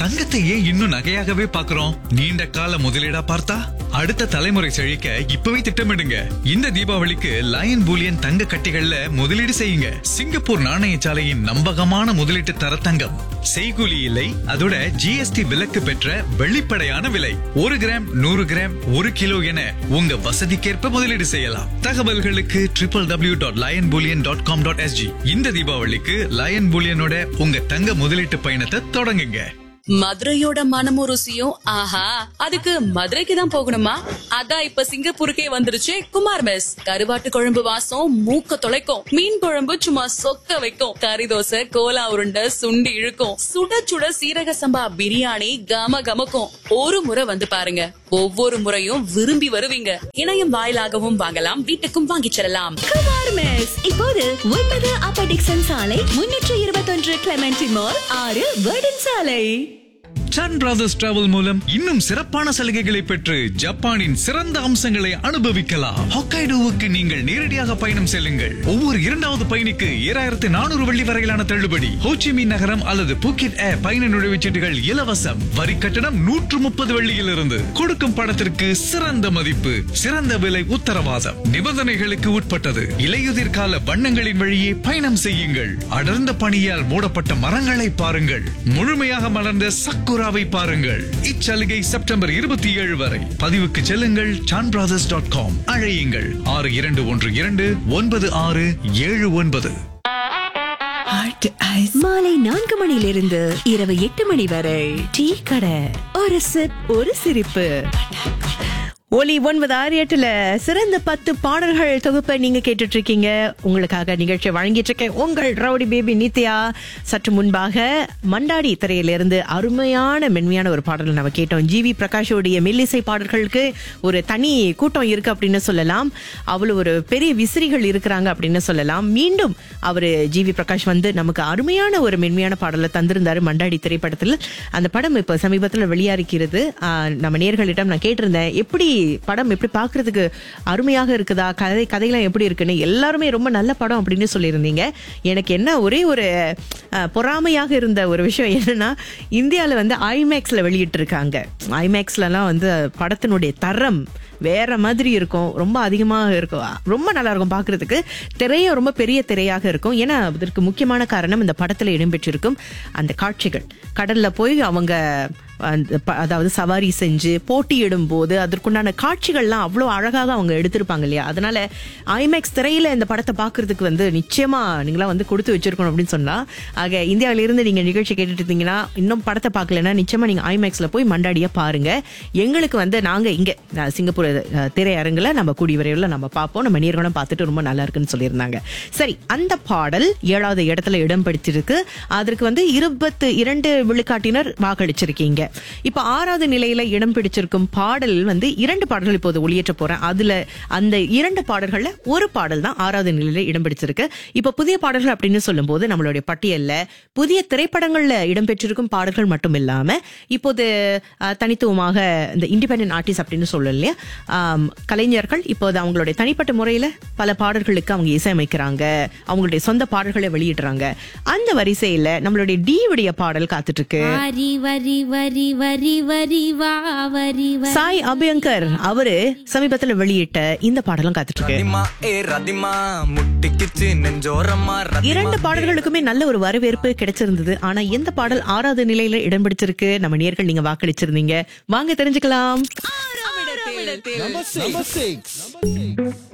தங்கத்தை ஏன் இன்னும் நகையாகவே பார்க்கிறோம் நீண்ட கால முதலீடா பார்த்தா அடுத்த தலைமுறை செழிக்க இப்பவே திட்டமிடுங்க இந்த தீபாவளிக்கு லயன் பூலியன் தங்க கட்டிகள்ல முதலீடு செய்யுங்க சிங்கப்பூர் நாணயசாலையின் நம்பகமான முதலீட்டு தர தங்கம் செய்கூலி இல்லை அதோட ஜிஎஸ்டி விலக்கு பெற்ற வெளிப்படையான விலை ஒரு கிராம் நூறு கிராம் ஒரு கிலோ என உங்க வசதிக்கேற்ப முதலீடு செய்யலாம் தகவல்களுக்கு triple W dot lion bullion dot com dot SG இந்த தீபாவளிக்கு லயன் பூலியனோட உங்க தங்க முதலீட்டு பயணத்தை தொடங்குங்க மதுரையோட மனமும் ருசியும் ஆஹா அதுக்கு மதுரைக்கு தான் போகணுமா அதான் இப்ப சிங்கப்பூருக்கே வந்துருச்சு குமார் மெஸ் கருவாட்டு குழம்பு வாசம் மூக்க தொலைக்கும் மீன் குழம்பு சும்மா சொக்க வைக்கும் கறி தோசை கோலா உருண்டை சுண்டி இழுக்கும் சுட சுட சீரக சம்பா பிரியாணி கம கமக்கும் ஒரு முறை வந்து பாருங்க ஒவ்வொரு முறையும் விரும்பி வருவீங்க இணையம் வாயிலாகவும் வாங்கலாம் வீட்டுக்கும் வாங்கிச் செல்லலாம் குமார் மெஸ் இப்போது ஒன்பது அப்ப டிக்சன் சாலை முன்னூற்று இருபத்தொன்று கிளமெண்டி மால் ஆறு வேர்டன் சாலை சன் பிரதர்ஸ் டிராவல் மூலம் இன்னும் சிறப்பான சலுகைகளை பெற்று ஜப்பானின் சிறந்த அம்சங்களை அனுபவிக்கலாம் ஹொக்கைடோவுக்கு நீங்கள் நேரடியாக பயணம் செல்லுங்கள் ஒவ்வொரு இரண்டாவது பயணிக்கு ஏழாயிரத்து நானூறு வெள்ளி வரையிலான தள்ளுபடி ஹோச்சிமி நகரம் அல்லது பூக்கிட் ஏர் பயண நுழைவுச்சீட்டுகள் இலவசம் வரி கட்டணம் நூற்று முப்பது வெள்ளியிலிருந்து கொடுக்கும் பணத்திற்கு சிறந்த மதிப்பு சிறந்த விலை உத்தரவாதம் நிபந்தனைகளுக்கு உட்பட்டது இலையுதிர் கால வண்ணங்களின் வழியே பயணம் செய்யுங்கள் அடர்ந்த பனியால் மூடப்பட்ட மரங்களை பாருங்கள் முழுமையாக மலர்ந்த சக்குராவை பாருங்கள் இச்சலுகை செப்டம்பர் இருபத்தி ஏழு வரை பதிவுக்கு செல்லுங்கள் சான் பிரதர்ஸ் டாட் காம் அழையுங்கள் ஆறு இரண்டு ஒன்று இரண்டு ஒன்பது ஆறு ஏழு ஒன்பது மாலை நான்கு மணியிலிருந்து இரவு எட்டு மணி வரை டீ கடை ஒரு சிப் ஒரு சிரிப்பு ஒலி ஒன்பது ஆறு எட்டுல சிறந்த பத்து பாடல்கள் தொகுப்பை நீங்க கேட்டுட்டு இருக்கீங்க உங்களுக்காக நிகழ்ச்சியை வழங்கிட்டு இருக்கேன் உங்கள் ரவுடி பேபி நித்யா சற்று முன்பாக மண்டாடி திரையிலிருந்து அருமையான மென்மையான ஒரு பாடல் நம்ம கேட்டோம் ஜிவி பிரகாஷோடைய மெல்லிசை பாடல்களுக்கு ஒரு தனி கூட்டம் இருக்கு அப்படின்னு சொல்லலாம் அவ்வளவு ஒரு பெரிய விசிறிகள் இருக்கிறாங்க அப்படின்னு சொல்லலாம் மீண்டும் அவர் ஜிவி பிரகாஷ் வந்து நமக்கு அருமையான ஒரு மென்மையான பாடலை தந்திருந்தாரு மண்டாடி திரைப்படத்தில் அந்த படம் இப்போ சமீபத்தில் வெளியாகிக்கிறது ஆஹ் நம்ம நேர்களிடம் நான் கேட்டிருந்தேன் எப்படி படம் எப்படி பார்க்கிறதுக்கு அருமையாக இருக்குதா கதை கதையெல்லாம் எப்படி இருக்குன்னு எல்லாருமே ரொம்ப நல்ல படம் அப்படின்னு சொல்லியிருந்தீங்க எனக்கு என்ன ஒரே ஒரு ஆஹ், பொறாமையாக இருந்த ஒரு விஷயம் என்னன்னா இந்தியாவில் வந்து ஐமேக்ஸில் வெளியிட்டிருக்காங்க ஐமேக்ஸ்லலாம் வந்து படத்தினுடைய தரம் வேற மாதிரி இருக்கும் ரொம்ப அதிகமாக இருக்கும் ரொம்ப நல்லா இருக்கும் பார்க்கிறதுக்கு திரையும் ரொம்ப பெரிய திரையாக இருக்கும் ஏன்னா அதற்கு முக்கியமான காரணம் இந்த படத்தில் இடம்பெற்றிருக்கும் அந்த காட்சிகள் கடல்ல போய் அவங்க அந்த ப- அதாவது சவாரி செஞ்சு போட்டியிடும் போது அதற்குண்டான காட்சிகள்லாம் அவ்வளோ அழகாக அவங்க எடுத்திருப்பாங்க இல்லையா அதனால ஐமேக்ஸ் திரையில இந்த படத்தை பார்க்கிறதுக்கு வந்து நிச்சயமா நீங்களாம் வந்து கொடுத்து வச்சிருக்கணும் அப்படின்னு சொன்னா ஆக இந்தியாவிலிருந்து நீங்க நிகழ்ச்சி கேட்டுட்டு இருந்தீங்கன்னா இன்னும் படத்தை பார்க்கலன்னா நிச்சயமா நீங்க ஐமேக்ஸ்ல போய் மண்டாடியா பாருங்க எங்களுக்கு வந்து நாங்க இங்க அஹ், சிங்கப்பூர் அஹ், திரையரங்குல நம்ம கூடி விரைவில் நம்ம பார்ப்போம் நம்ம நேர்களும் பார்த்துட்டு ரொம்ப நல்லா இருக்குன்னு சொல்லியிருந்தாங்க சரி அந்த பாடல் ஏழாவது இடத்துல இடம் பிடிச்சிருக்கு அதற்கு வந்து இருபத்து இரண்டு விழுக்காட்டினர் வாக்களிச்சிருக்கீங்க இப்ப ஆறாவது நிலையில இடம் பிடிச்சிருக்கும் பாடல் வந்து இரண்டு பாடல்கள் இப்போது ஒளியேற்ற போறேன் அதுல அந்த இரண்டு பாடல்கள்ல ஒரு பாடல் தான் ஆறாவது நிலையில இடம் பிடிச்சிருக்கு இப்ப புதிய பாடல்கள் அப்படின்னு சொல்லும்போது நம்மளுடைய பட்டியல்ல புதிய திரைப்படங்கள்ல இடம்பெற்றிருக்கும் பாடல்கள் மட்டும் இல்லாம இப்போது அஹ், தனித்துவமாக இந்த இண்டிபெண்டன்ட் ஆர்டிஸ்ட் அப்படின்னு சொல்லல இல்லையா ஆம், கலைஞர்கள் இப்போது அவங்களுடைய தனிப்பட்ட முறையில பல பாடல்களுக்கு அவங்க இசையமைக்கிறாங்க அவங்களுடைய சொந்த பாடல்களை வெளியிடுறாங்க அந்த வரிசையில நம்மளுடைய டி உடைய பாடல் காத்துட்டு இருக்கு வரி வரி வரி வரி வரி வா வரி வரி சாய் அபியங்கர் அவரு சமீபத்துல வெளியிட்ட இந்த பாடலும் காத்துட்டு இருக்கு ரதிமா ஏ ரதிமா முட்டிக்கிச்சு நெஞ்சோரமா ரதிமா இரண்டு பாடல்களுக்குமே நல்ல ஒரு வரவேற்பு கிடைச்சிருந்தது ஆனா எந்த பாடல் ஆறாவது நிலையில இடம் பிடிச்சிருக்கு நம்ம நேர்கள் நீங்க வாக்களிச்சிருந்தீங்க வாங்க தெரிஞ்சுக்கலாம்